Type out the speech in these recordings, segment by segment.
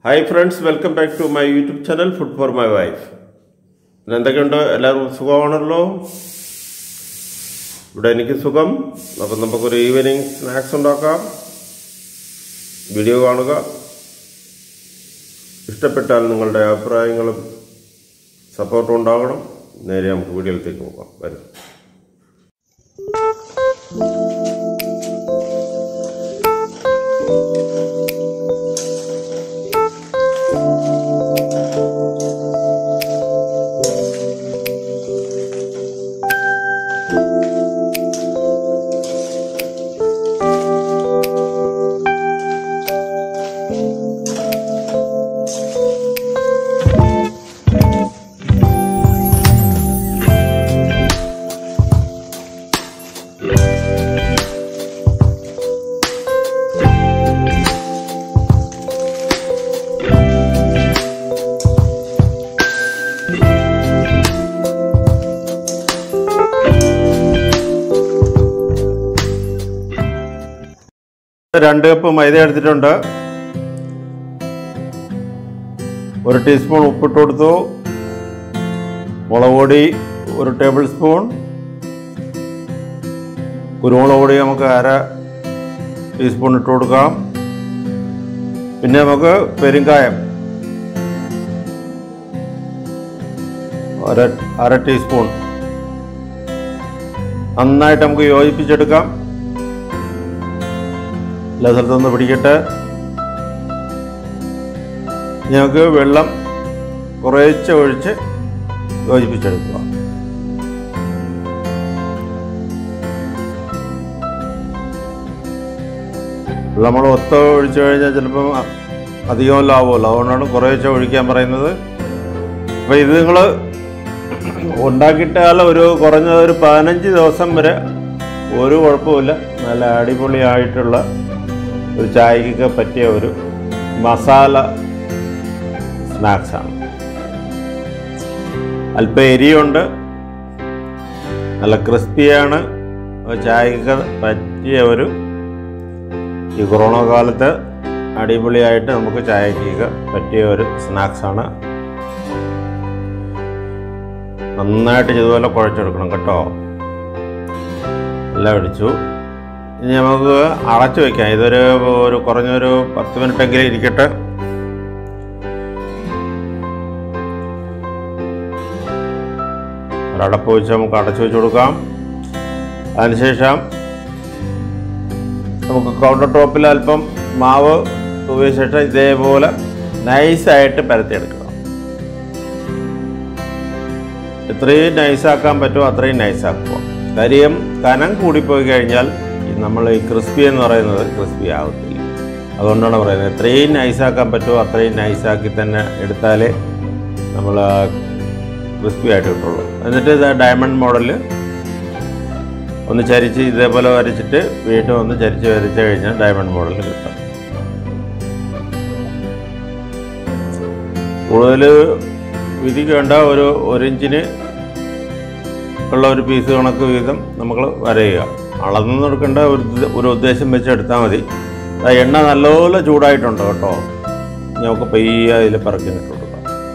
hi friends welcome back to my YouTube channel food for my wife എന്തൊക്കെയുണ്ട് എല്ലാവർക്കും സുഖമാണല്ലോ ഇവിടെ എനിക്ക് സുഖം അപ്പം നമുക്കൊരു ഈവനിങ് സ്നാക്സ് ഉണ്ടാക്കാം വീഡിയോ കാണുക ഇഷ്ടപ്പെട്ടാൽ നിങ്ങളുടെ അഭിപ്രായങ്ങളും സപ്പോർട്ടും ഉണ്ടാകണം നേരെ നമുക്ക് വീഡിയോയിലേക്ക് പോകാം വരും രണ്ട് കപ്പ് മൈദ എടുത്തിട്ടുണ്ട് ഒരു ടീസ്പൂൺ ഉപ്പിട്ട് കൊടുത്തു മുളക് പൊടി ഒരു ടേബിൾ സ്പൂൺ കുരുമുളക് പൊടി നമുക്ക് അര ടീസ്പൂൺ ഇട്ട് കൊടുക്കാം പിന്നെ നമുക്ക് പെരുങ്കായം അര അര ടീസ്പൂൺ നന്നായിട്ട് നമുക്ക് യോജിപ്പിച്ചെടുക്കാം എല്ലാ സ്ഥലത്തൊന്ന് പിടിക്കട്ടെ ഞങ്ങൾക്ക് വെള്ളം കുറേശ്ശെ ഒഴിച്ച് യോജിപ്പിച്ചെടുക്കുക വെള്ളം നമ്മൾ ഒത്ത ഒഴിച്ചു കഴിഞ്ഞാൽ ചിലപ്പം അധികം ലാഭമല്ലോ അതുകൊണ്ടാണ് കുറേശ്ശെ ഒഴിക്കാൻ പറയുന്നത് അപ്പോൾ ഇത് നിങ്ങൾ ഉണ്ടാക്കിയിട്ടാൽ ഒരു കുറഞ്ഞ ഒരു പതിനഞ്ച് ദിവസം വരെ ഒരു കുഴപ്പമില്ല നല്ല അടിപൊളിയായിട്ടുള്ള ഒരു ചായക്കൊക്കെ പറ്റിയ ഒരു മസാല സ്നാക്സാണ് അല്പം എരിയുണ്ട് നല്ല ക്രിസ്പിയാണ് ചായക്കൊക്കെ പറ്റിയ ഒരു ഈ കൊറോണ കാലത്ത് അടിപൊളിയായിട്ട് നമുക്ക് ചായക്കൊക്കെ പറ്റിയ ഒരു സ്നാക്സാണ് നന്നായിട്ട് ഇതുപോലെ കുഴച്ചെടുക്കണം കേട്ടോ എല്ലാം അടിച്ചു ഇനി നമുക്ക് അടച്ചു വെക്കാം ഇതൊരു ഒരു കുറഞ്ഞൊരു പത്ത് മിനിറ്റെങ്കിലും ഇരിക്കട്ടെ ഒരടപ്പ് വെച്ച് നമുക്ക് അടച്ചു വെച്ച് കൊടുക്കാം അതിനുശേഷം നമുക്ക് കൗണ്ടർ ടോപ്പിൽ അല്പം മാവ് തൂവിയ ശേഷം ഇതേപോലെ നൈസായിട്ട് പരത്തിയെടുക്കണം എത്രയും നൈസാക്കാൻ പറ്റുമോ അത്രയും നൈസാക്കുക കാര്യം കനം കൂടിപ്പോയി കഴിഞ്ഞാൽ നമ്മൾ ഈ ക്രിസ്പി എന്ന് പറയുന്നത് ക്രിസ്പി ആവത്തില്ല അതുകൊണ്ടാണ് പറയുന്നത് എത്രയും നൈസാക്കാൻ പറ്റുമോ അത്രയും നൈസാക്കി തന്നെ എടുത്താലേ നമ്മൾ ക്രിസ്പി ആയിട്ട് കിട്ടുള്ളൂ എന്നിട്ട് ഇത് ഡയമണ്ട് മോഡലിൽ ഒന്ന് ചരിച്ച് ഇതേപോലെ വരച്ചിട്ട് വീണ്ടും ഒന്ന് ചരിച്ച് വരച്ച് കഴിഞ്ഞാൽ ഡയമണ്ട് മോഡലിൽ കിട്ടും കൂടുതൽ വിധിക്കേണ്ട ഒരു ഒരു ഇഞ്ചിന് ഉള്ള ഒരു പീസ് കണക്ക് വീതം നമ്മൾ വരയുക അളന്നു എടുക്കേണ്ട ഒരു ഇത് ഒരു ഉദ്ദേശം വെച്ച് എടുത്താൽ മതി ആ എണ്ണ നല്ലപോലെ ചൂടായിട്ടുണ്ട് കേട്ടോ നമുക്ക് പെയ്യ അതിൽ പറക്കി ഇട്ട് കൊടുക്കാം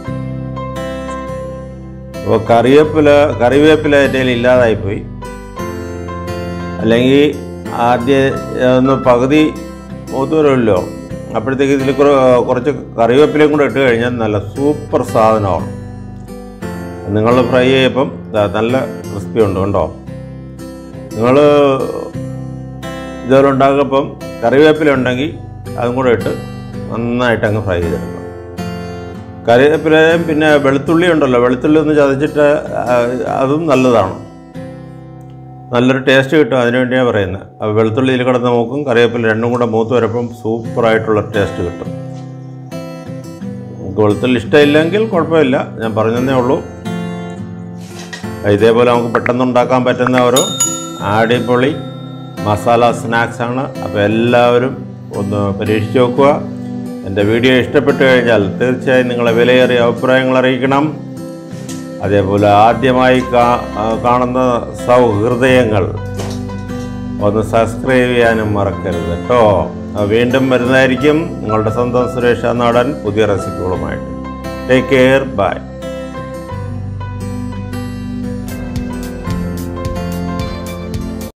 അപ്പോൾ കറിവേപ്പില കറിവേപ്പില എൻ്റെ കയ്യിൽ ഇല്ലാതായിപ്പോയി അല്ലെങ്കിൽ ആദ്യം ഒന്ന് പകുതി മൂത്ത് വരുമല്ലോ അപ്പോഴത്തേക്ക് ഇതിൽ കുറച്ച് കറിവേപ്പിലയും കൂടെ ഇട്ട് കഴിഞ്ഞാൽ നല്ല സൂപ്പർ സാധനമാണ് നിങ്ങൾ ഫ്രൈ ചെയ്യപ്പം നല്ല ക്രിസ്പി ഉണ്ട് കണ്ടോ നിങ്ങൾ ഇതുപോലെ ഉണ്ടാക്കുമ്പം കറിവേപ്പില ഉണ്ടെങ്കിൽ അതും കൂടെ ഇട്ട് നന്നായിട്ട് അങ്ങ് ഫ്രൈ ചെയ്തെടുക്കണം കറിവേപ്പിലയും പിന്നെ വെളുത്തുള്ളി ഉണ്ടല്ലോ വെളുത്തുള്ളി ഒന്ന് ചതച്ചിട്ട് അതും നല്ലതാണ് നല്ലൊരു ടേസ്റ്റ് കിട്ടും അതിനുവേണ്ടിയാണ് പറയുന്നത് അപ്പോൾ വെളുത്തുള്ളിയിൽ കിടന്ന് നോക്കും കറിവേപ്പില രണ്ടും കൂടെ മൂത്ത് വരുമ്പം സൂപ്പറായിട്ടുള്ള ടേസ്റ്റ് കിട്ടും നമുക്ക് വെളുത്തുള്ളി ഇഷ്ടമില്ലെങ്കിൽ കുഴപ്പമില്ല ഞാൻ പറഞ്ഞതേ ഉള്ളൂ ഇതേപോലെ നമുക്ക് പെട്ടെന്ന് ഉണ്ടാക്കാൻ പറ്റുന്ന ഒരു അടിപൊളി മസാല സ്നാക്സ് ആണ് അപ്പോൾ എല്ലാവരും ഒന്ന് പരീക്ഷിച്ച് നോക്കുക എൻ്റെ വീഡിയോ ഇഷ്ടപ്പെട്ടു കഴിഞ്ഞാൽ തീർച്ചയായും നിങ്ങളെ വിലയേറിയ അഭിപ്രായങ്ങൾ അറിയിക്കണം അതേപോലെ ആദ്യമായി കാ- ആ, കാണുന്ന സൗഹൃദയങ്ങൾ ഒന്ന് സബ്സ്ക്രൈബ് ചെയ്യാനും മറക്കരുത് കേട്ടോ ആ, വീണ്ടും വരുന്നതായിരിക്കും നിങ്ങളുടെ സ്വന്തം സുരേഷ നാടൻ പുതിയ റെസിപ്പികളുമായിട്ട് ടേക്ക് കെയർ ബൈ